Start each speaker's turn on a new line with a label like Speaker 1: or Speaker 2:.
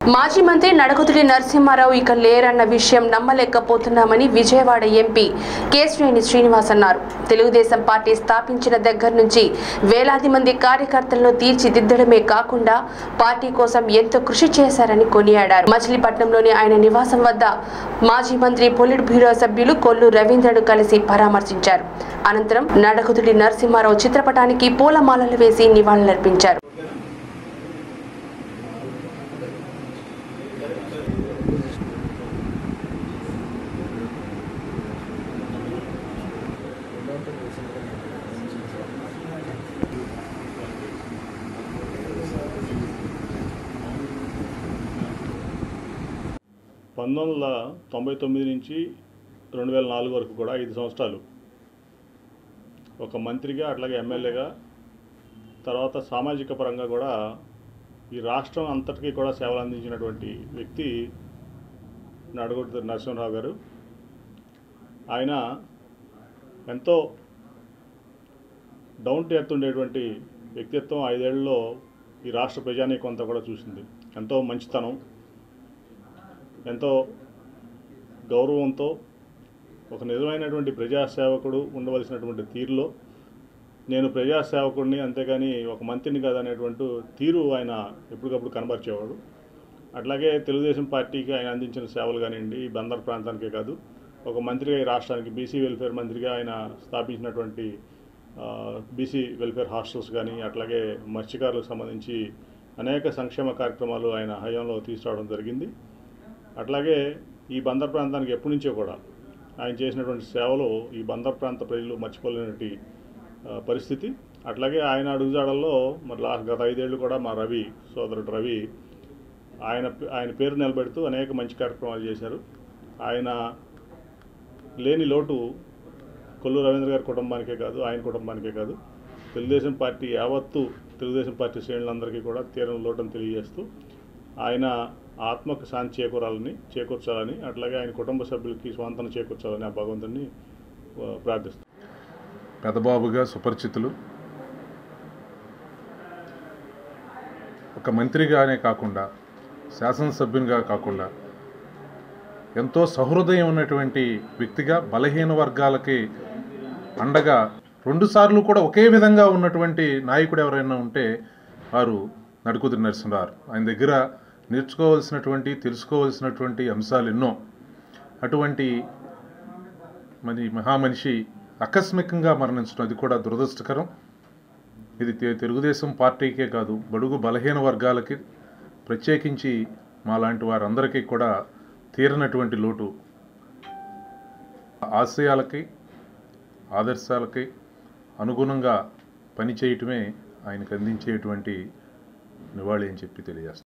Speaker 1: మాజీ మంత్రి నడకుతుడి నరసింహారావు ఇక లేరన్న విషయం నమ్మలేకపోతున్నామని విజయవాడ ఎంపీ కేశినేని శ్రీనివాస్ అన్నారు తెలుగుదేశం పార్టీ స్థాపించిన దగ్గర నుంచి వేలాది మంది కార్యకర్తలను తీర్చిదిద్దడమే కాకుండా పార్టీ కోసం ఎంతో కృషి చేశారని కొనియాడారు మచిలీపట్నంలోని ఆయన నివాసం వద్ద మాజీ మంత్రి పొలిట్ బ్యూరో సభ్యులు కొల్లు రవీంద్రను కలిసి పరామర్శించారు అనంతరం నడకుతుడి నరసింహారావు చిత్రపటానికి పూలమాలలు వేసి నివాళులర్పించారు
Speaker 2: పంతొమ్మిది వందల తొంభై తొమ్మిది నుంచి రెండు వేల నాలుగు వరకు కూడా ఐదు సంవత్సరాలు ఒక మంత్రిగా అట్లాగే ఎమ్మెల్యేగా తర్వాత సామాజిక పరంగా కూడా ఈ రాష్ట్రం అంతటికీ కూడా సేవలు అందించినటువంటి వ్యక్తి నడగొట్టు నరసింహరావు గారు ఆయన ఎంతో డౌన్ టు ఎర్త్ ఉండేటువంటి వ్యక్తిత్వం ఐదేళ్లలో ఈ రాష్ట్ర ప్రజానీకం అంతా కూడా చూసింది ఎంతో మంచితనం ఎంతో గౌరవంతో ఒక నిజమైనటువంటి ప్రజాసేవకుడు ఉండవలసినటువంటి తీరులో నేను ప్రజాసేవకుడిని అంతేగాని ఒక మంత్రిని కాదనేటువంటి తీరు ఆయన ఎప్పటికప్పుడు కనబరిచేవాడు అట్లాగే తెలుగుదేశం పార్టీకి ఆయన అందించిన సేవలు కానివ్వండి ఈ బందర్ ప్రాంతానికే కాదు ఒక మంత్రిగా ఈ రాష్ట్రానికి బీసీ వెల్ఫేర్ మంత్రిగా ఆయన స్థాపించినటువంటి బీసీ వెల్ఫేర్ హాస్టల్స్ కానీ అట్లాగే మత్స్యకారులకు సంబంధించి అనేక సంక్షేమ కార్యక్రమాలు ఆయన హయాంలో తీసుకురావడం జరిగింది అట్లాగే ఈ బందర్ ప్రాంతానికి ఎప్పటి నుంచో కూడా ఆయన చేసినటువంటి సేవలు ఈ బందర్ ప్రాంత ప్రజలు మర్చిపోలేనటువంటి ఆ, పరిస్థితి అట్లాగే ఆయన అడుగుజాడల్లో మరి లాస్ట్ గత ఐదేళ్లు కూడా మా రవి సోదరుడు రవి ఆయన ఆయన పేరు నిలబెడుతూ అనేక మంచి కార్యక్రమాలు చేశారు ఆయన లేని లోటు కొల్లు రవీంద్ర గారి కుటుంబానికే కాదు ఆయన కుటుంబానికే కాదు తెలుగుదేశం పార్టీ యావత్తు తెలుగుదేశం పార్టీ శ్రేణులందరికీ కూడా తీరం లోటని తెలియజేస్తూ ఆయన ఆత్మకు శాంతి చేకూరాలని చేకూర్చాలని అట్లాగే ఆయన కుటుంబ సభ్యులకి స్వాంతన చేకూర్చాలని ఆ భగవంతుని ఆ, ప్రార్థిస్తాను
Speaker 3: పెదబాబుగా సుపరిచితులు ఒక మంత్రిగానే కాకుండా శాసనసభ్యునిగా కాకుండా ఎంతో సహృదయం ఉన్నటువంటి వ్యక్తిగా బలహీన వర్గాలకి అండగా రెండుసార్లు కూడా ఒకే విధంగా ఉన్నటువంటి నాయకుడు ఎవరైనా ఉంటే వారు నడుకుదురు నరసింహారు ఆయన దగ్గర నేర్చుకోవాల్సినటువంటి తెలుసుకోవాల్సినటువంటి అంశాలు ఎన్నో అటువంటి మరి మహామనిషి ఆకస్మికంగా మరణించడం అది కూడా దురదృష్టకరం ఇది తె- తెలుగుదేశం పార్టీకే కాదు బడుగు బలహీన వర్గాలకి ప్రత్యేకించి మాలాంటి వారందరికీ కూడా తీరనటువంటి లోటు ఆశయాలకి ఆదర్శాలకి అనుగుణంగా పనిచేయటమే ఆయనకు అందించేటువంటి నివాళి అని చెప్పి తెలియజేస్తాను